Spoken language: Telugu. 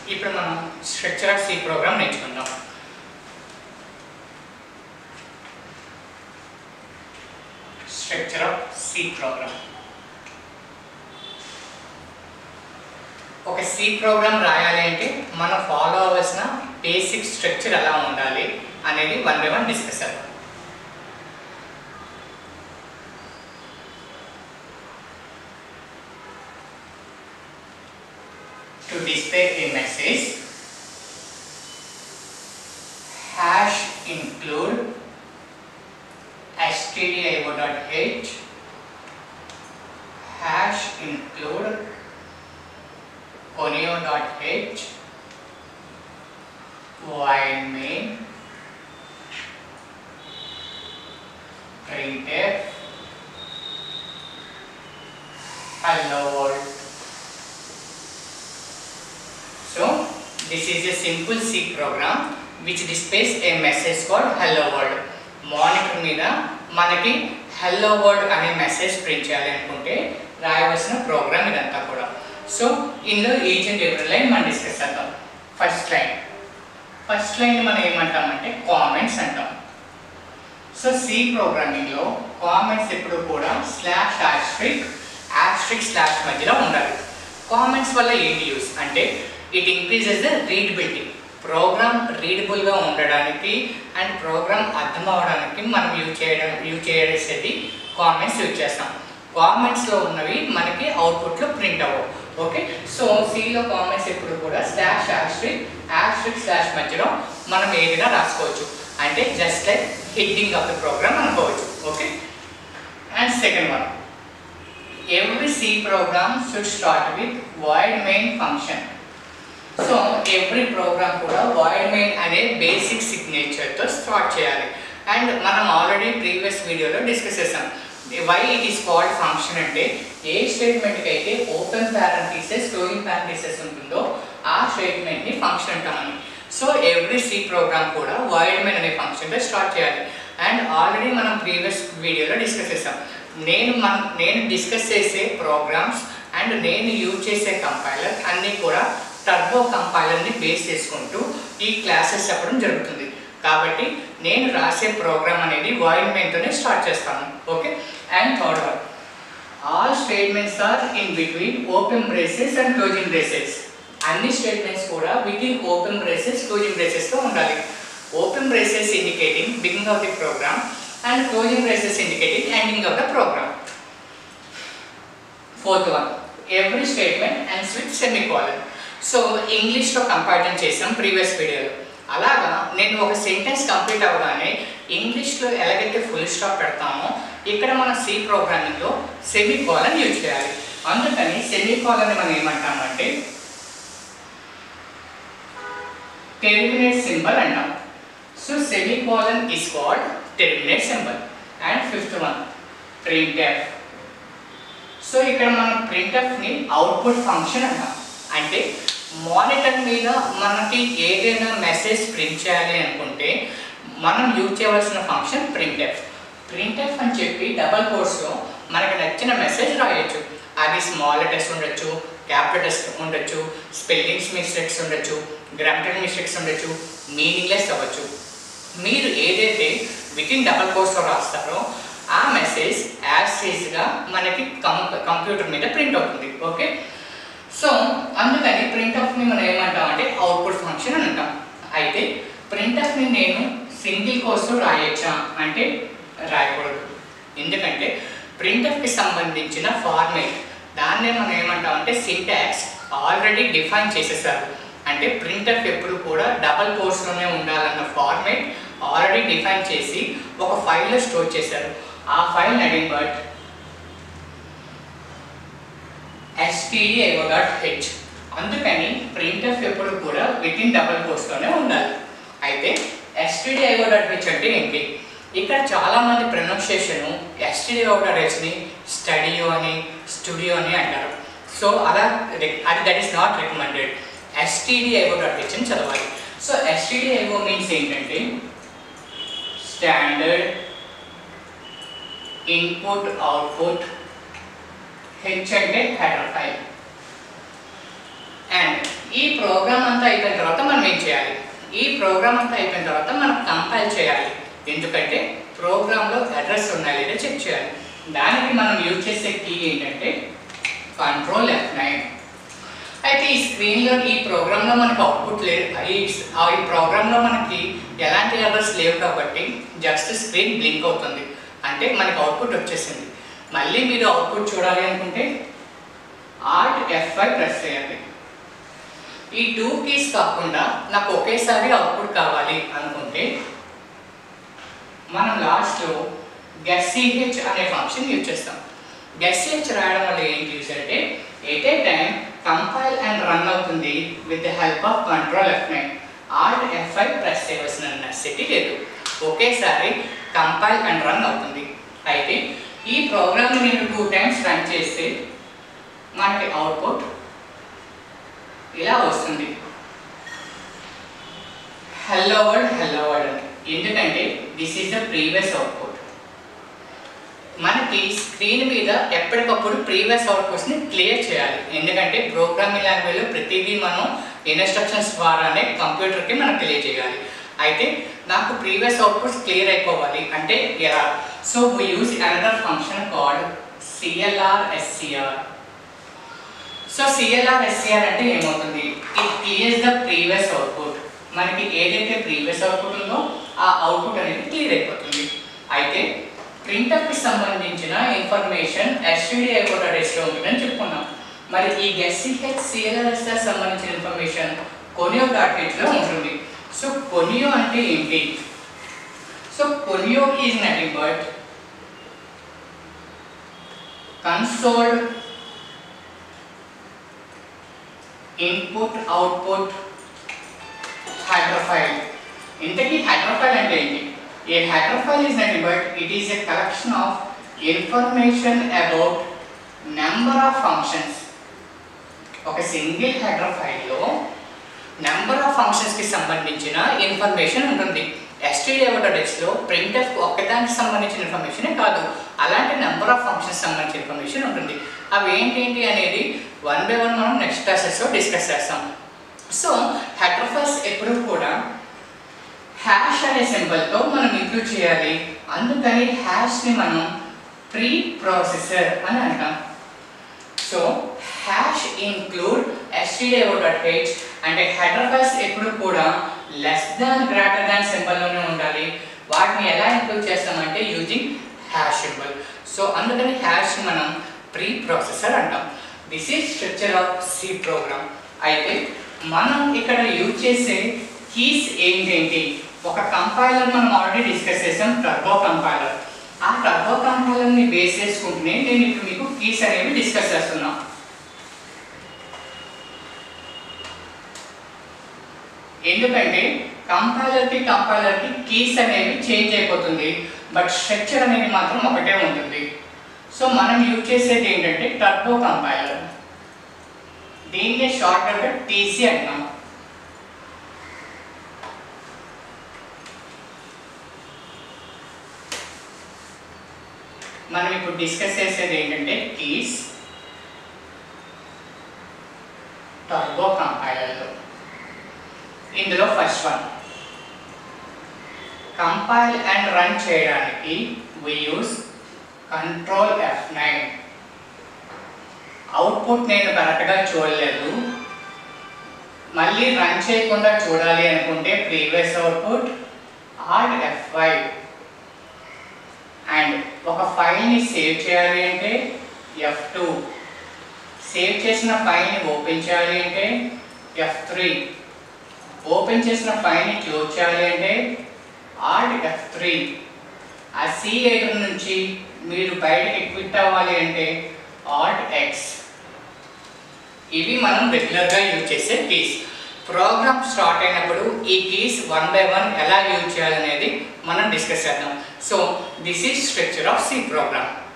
ఇప్పుడు మనం స్ట్రక్చర్ ఆఫ్ సి ప్రోగ్రామ్ నేర్చుకుందాం స్ట్రక్చర్ ఆఫ్ సి ప్రోగ్రామ్ ఒక సి ప్రోగ్రామ్ రాయాలి అంటే మనం ఫాలో అవ్వాల్సిన బేసిక్ స్ట్రక్చర్ ఎలా ఉండాలి అనేది వన్ బై వన్ డిస్కస్ అవుతాం to display a message hash include stdio.h hash include conio.h while main printf hello world So this is a simple C program which displays a message called hello world. Monitor మీద మనకి హెల్లో వర్డ్ అనే మెసేజ్ ప్రింట్ చేయాలి అనుకుంటే రాయవలసిన ప్రోగ్రామ్ ఇదంతా కూడా సో ఇందులో ఈచ్ అండ్ ఎవ్రీ లైన్ మనం డిస్కస్ చేద్దాం ఫస్ట్ లైన్ ఫస్ట్ లైన్ మనం ఏమంటామంటే కామెంట్స్ అంటాం సో సి ప్రోగ్రామింగ్లో కామెంట్స్ ఎప్పుడు కూడా స్లాష్ ఆస్ట్రిక్ ఆస్ట్రిక్ స్లాష్ మధ్యలో ఉండాలి కామెంట్స్ వల్ల ఏంటి యూస్ అంటే it increases the readability program రీడబుల్గా ఉండడానికి అండ్ ప్రోగ్రామ్ అర్థం అవడానికి మనం యూజ్ చేయడం యూజ్ చేసేది కామెంట్స్ యూజ్ చేస్తాం కామెంట్స్లో ఉన్నవి మనకి అవుట్పుట్లో ప్రింట్ అవ్వవు ఓకే సో సిలో కామెంట్స్ ఎప్పుడు కూడా స్లాష్ ఆస్ట్రిక్ ఆస్ట్రిక్ స్లాష్ మధ్యలో మనం ఏదైనా రాసుకోవచ్చు అంటే just like hitting off the program అనుకోవచ్చు okay and second one every C program should start with void main function. So every program కూడా void main అనే బేసిక్ సిగ్నేచర్తో స్టార్ట్ చేయాలి అండ్ మనం ఆల్రెడీ ప్రీవియస్ వీడియోలో డిస్కస్ చేసాం why it is called function అంటే ఏ స్టేట్మెంట్కి అయితే ఓపెన్ ప్యారంటీసెస్ క్లోజింగ్ ప్యారంటీసెస్ ఉంటుందో ఆ స్టేట్మెంట్ని ఫంక్షన్ అంటామని సో ఎవ్రీ సి ప్రోగ్రామ్ కూడా వైడ్ మెయిన్ అనే ఫంక్షన్తో స్టార్ట్ చేయాలి అండ్ ఆల్రెడీ మనం ప్రీవియస్ వీడియోలో డిస్కస్ చేసాం నేను మన నేను డిస్కస్ చేసే ప్రోగ్రామ్స్ అండ్ నేను యూజ్ చేసే కంపైలర్ అన్నీ కూడా టర్బో కంపైలర్ని బేస్ చేసుకుంటూ ఈ క్లాసెస్ చెప్పడం జరుగుతుంది కాబట్టి నేను రాసే ప్రోగ్రామ్ అనేది వాయిడ్ మెయిన్తోనే స్టార్ట్ చేస్తాను okay and third one all statements are in between open braces and closing braces అన్ని స్టేట్మెంట్స్ కూడా within open braces closing బ్రేసెస్తో ఉండాలి open braces indicating beginning of the program and closing braces indicating ending of the program. Fourth one, every statement ends with semicolon. So ఇంగ్లీష్లో కంపారిజన్ చేసాం ప్రీవియస్ వీడియోలో అలాగా నేను ఒక సెంటెన్స్ కంప్లీట్ అవ్వగానే ఇంగ్లీష్లో ఎలాగైతే ఫుల్ స్టాప్ పెడతామో ఇక్కడ మన సి ప్రోగ్రామింగ్లో సెమీ కాలన్ యూజ్ చేయాలి అందుకని సెమీ కాలన్ మనం ఏమంటామంటే టెర్మినేట్ సింబల్ అంటాం so semicolon is called terminate symbol and fifth one printf so ఇక్కడ మనం ప్రింట్ఎఫ్ని అవుట్పుట్ ఫంక్షన్ అంటాం అంటే మానిటర్ మీద మనకి ఏదైనా మెసేజ్ ప్రింట్ చేయాలి అనుకుంటే మనం యూజ్ చేయవలసిన ఫంక్షన్ ప్రింట్ఎఫ్ ప్రింట్ఎఫ్ అని చెప్పి డబల్ కోర్స్లో మనకి నచ్చిన మెసేజ్ రాయొచ్చు అది స్మాల్ లెటర్స్ ఉండొచ్చు క్యాపిటల్ లెటర్స్ ఉండొచ్చు స్పెల్లింగ్స్ మిస్టేక్స్ ఉండొచ్చు గ్రామటికల్ మిస్టేక్స్ ఉండొచ్చు మీనింగ్లెస్ అవ్వచ్చు మీరు ఏదైతే విత్ ఇన్ డబల్ కోర్స్లో రాస్తారో ఆ మెసేజ్ యాజ్ సీజ్గా మనకి కం కంప్యూటర్ మీద ప్రింట్ అవుతుంది ఓకే సో అందుకని ప్రింట్అఫ్ని మనం ఏమంటాం అంటే అవుట్పుట్ ఫంక్షన్ అని అంటాం అయితే ప్రింట్అఫ్ని నేను సింగిల్ కోర్స్లో రాయొచ్చా అంటే రాయకూడదు ఎందుకంటే ప్రింట్అఫ్కి సంబంధించిన ఫార్మేట్ దాన్నే మనం ఏమంటాం అంటే సింటాక్స్ ఆల్రెడీ డిఫైన్ చేసేసారు అంటే ప్రింట్ఎఫ్ ఎప్పుడు కూడా డబల్ కోర్స్లోనే ఉండాలన్న ఫార్మేట్ ఆల్రెడీ డిఫైన్ చేసి ఒక ఫైల్లో స్టోర్ చేశారు ఆ file nothing but STDIO dot H అందుకని ప్రింట్ఎఫ్ ఎప్పుడు కూడా విత్ ఇన్ డబల్ కోర్స్లోనే ఉండాలి అయితే ఎస్టీడీఐఓ డాట్ హెచ్ అంటే ఏంటి ఇక్కడ చాలామంది ప్రొనౌన్సియేషన్ ఎస్టీడీఐఓ డాట్ హెచ్ని స్టడియో అని స్టూడియో అని అంటారు సో అలా అది that is not recommended STDIO dot H అని చదవాలి సో ఎస్టీడీఐఓ మీన్స్ ఏంటంటే స్టాండర్డ్ ఇన్పుట్ అవుట్పుట్ హెచ్ అంటే హెడర్ ఫైల్ అండ్ ఈ ప్రోగ్రామ్ అంతా అయిపోయిన తర్వాత మనం ఏం చేయాలి ఈ ప్రోగ్రామ్ అంతా అయిపోయిన తర్వాత మనం కంపైల్ చేయాలి ఎందుకంటే ప్రోగ్రాంలో అడ్రస్ ఉన్నాయో లేదో చెక్ చేయాలి దానికి మనం యూజ్ చేసే కీ ఏంటంటే కంట్రోల్ ఎఫ్ నైన్ అయితే ఈ స్క్రీన్లో ఈ ప్రోగ్రాంలో మనకు అవుట్పుట్ లేదు ఈ ఆ ఈ ప్రోగ్రాంలో మనకి ఎలాంటి ఎర్రర్స్ లేవు కాబట్టి జస్ట్ స్క్రీన్ బ్లింక్ అవుతుంది అంటే మనకి అవుట్పుట్ వచ్చేసింది మళ్ళీ మీరు అవుట్పుట్ చూడాలి అనుకుంటే ఆర్ట్ ఎఫ్ఐ ప్రెస్ చేయాలి ఈ టూ కీస్ కాకుండా నాకు ఒకేసారి అవుట్పుట్ కావాలి అనుకుంటే మనం లాస్ట్లో గెస్సిహెచ్ అనే ఫంక్షన్ యూజ్ చేస్తాం గెస్సిహెచ్ రాయడం వల్ల ఏంటి యూజ్ అంటే at a time compile and run అవుతుంది with the help of control F nine alt FI press చేయవలసిన నెసెసిటీ లేదు ఒకేసారి కంపైల్ అండ్ రన్ అవుతుంది అయితే ఈ ప్రోగ్రామ్ని నేను టూ టైమ్స్ రన్ చేస్తే మనకి అవుట్పుట్ ఇలా వస్తుంది హలో వర్డ్ హలో వర్డ్ అని ఎందుకంటే this is the previous output మనకి స్క్రీన్ మీద ఎప్పటికప్పుడు ప్రీవియస్ అవుట్పుట్స్ని క్లియర్ చేయాలి ఎందుకంటే ప్రోగ్రామింగ్ లాంగ్వేజ్లో ప్రతిదీ మనం ఇన్స్ట్రక్షన్స్ ద్వారానే కంప్యూటర్కి మనం తెలియజేయాలి అయితే నాకు ప్రీవియస్ అవుట్పుట్స్ క్లియర్ అయిపోవాలి అంటే ఎలా so we use another function called CLR SCR so CLR SCR అంటే ఏమవుతుంది it clears the previous output మనకి ఏదైతే ప్రీవియస్ అవుట్పుట్ ఉందో ఆ అవుట్పుట్ అనేది క్లియర్ అయిపోతుంది అయితే ప్రింటర్కి సంబంధించిన ఇన్ఫర్మేషన్ ఎస్టీడీ కూడా డేస్లో ఉంటుందని చెప్పుకున్నాం మరి ఈ గెస్సిహెచ్ సిఎల్ఆర్ఎస్ఆర్ సంబంధించిన ఇన్ఫర్మేషన్ కొనియో డాట్ హెచ్లో ఉంటుంది సో కొనియో అంటే ఏంటి so conio is nothing but console input output header file ఇంతకీ హైడ్రోఫైల్ అంటే ఏంటి a header file is nothing but it is a collection of information about number of functions ఒక సింగిల్ హైడ్రోఫైల్లో నెంబర్ ఆఫ్ ఫంక్షన్స్కి సంబంధించిన ఇన్ఫర్మేషన్ ఉంటుంది ఎస్టీడీ డెస్క్లో ప్రింటర్స్ ఒక్కదానికి సంబంధించిన ఇన్ఫర్మేషనే కాదు అలాంటి నెంబర్ ఆఫ్ ఫంక్షన్స్ సంబంధించిన ఇన్ఫర్మేషన్ ఉంటుంది అవి ఏంటేంటి అనేది వన్ బై వన్ మనం నెక్స్ట్ క్లాసెస్లో డిస్కస్ చేస్తాం సో హెడ్రోఫైల్స్ ఎప్పుడు కూడా హ్యాష్ అనే సింబల్తో మనం ఇంక్లూడ్ చేయాలి అందుకని హ్యాష్ని మనం ప్రీ ప్రాసెసర్ అని అంటాం సో హ్యాష్ ఇంక్లూడ్ stdio.h అంటే హెడర్ఫైల్స్ ఎప్పుడు కూడా లెస్ దాన్ గ్రేటర్ దాన్ సింబల్లోనే ఉండాలి వాటిని ఎలా ఇంక్లూడ్ చేస్తామంటే యూజింగ్ హ్యాష్ సింబల్ సో అందుకని హ్యాష్ మనం ప్రీ ప్రాసెసర్ అంటాం this is structure of C program అయితే మనం ఇక్కడ యూజ్ చేసే కీస్ ఏంటేంటి ఒక కంపైలర్ మనం ఆల్రెడీ డిస్కస్ చేసాం టర్బో కంపైలర్ ఆ టర్బో కంపైలర్ని బేస్ చేసుకుంటూనే నేను ఇప్పుడు మీకు కీస్ అనేవి డిస్కస్ చేస్తున్నాం ఎందుకంటే కంపైలర్కి కంపైలర్కి కీస్ అనేవి చేంజ్ అయిపోతుంది బట్ స్ట్రక్చర్ అనేది మాత్రం ఒకటే ఉంటుంది సో మనం యూజ్ చేసేది ఏంటంటే టర్బో కంపైలర్ దీన్ని షార్ట్గా టీసీ అంటాం మనం ఇప్పుడు డిస్కస్ చేసేది ఏంటంటే కీస్ టర్బో కంపైలర్లో ఇందులో first one compile and run చేయడానికి we use control F nine output నేను కరెక్ట్గా చూడలేదు మళ్ళీ రన్ చేయకుండా చూడాలి అనుకుంటే previous output alt F five and ఒక ఫైల్ని సేవ్ చేయాలి అంటే ఎఫ్ టూ సేవ్ చేసిన ఫైల్ని ఓపెన్ చేయాలి అంటే ఎఫ్ త్రీ ఓపెన్ చేసిన ఫైల్ని క్లోజ్ చేయాలి అంటే ఆల్ట్ ఎఫ్ త్రీ ఆ సి ఎయిటర్ నుంచి మీరు బయటకి క్విట్ అవ్వాలి అంటే ఆల్ట్ ఎక్స్ ఇవి మనం రెగ్యులర్గా యూజ్ చేసే కీస్ ప్రోగ్రామ్ స్టార్ట్ అయినప్పుడు ఈ కీస్ వన్ బై వన్ ఎలా యూజ్ చేయాలనేది మనం డిస్కస్ చేద్దాం so this is structure of C programme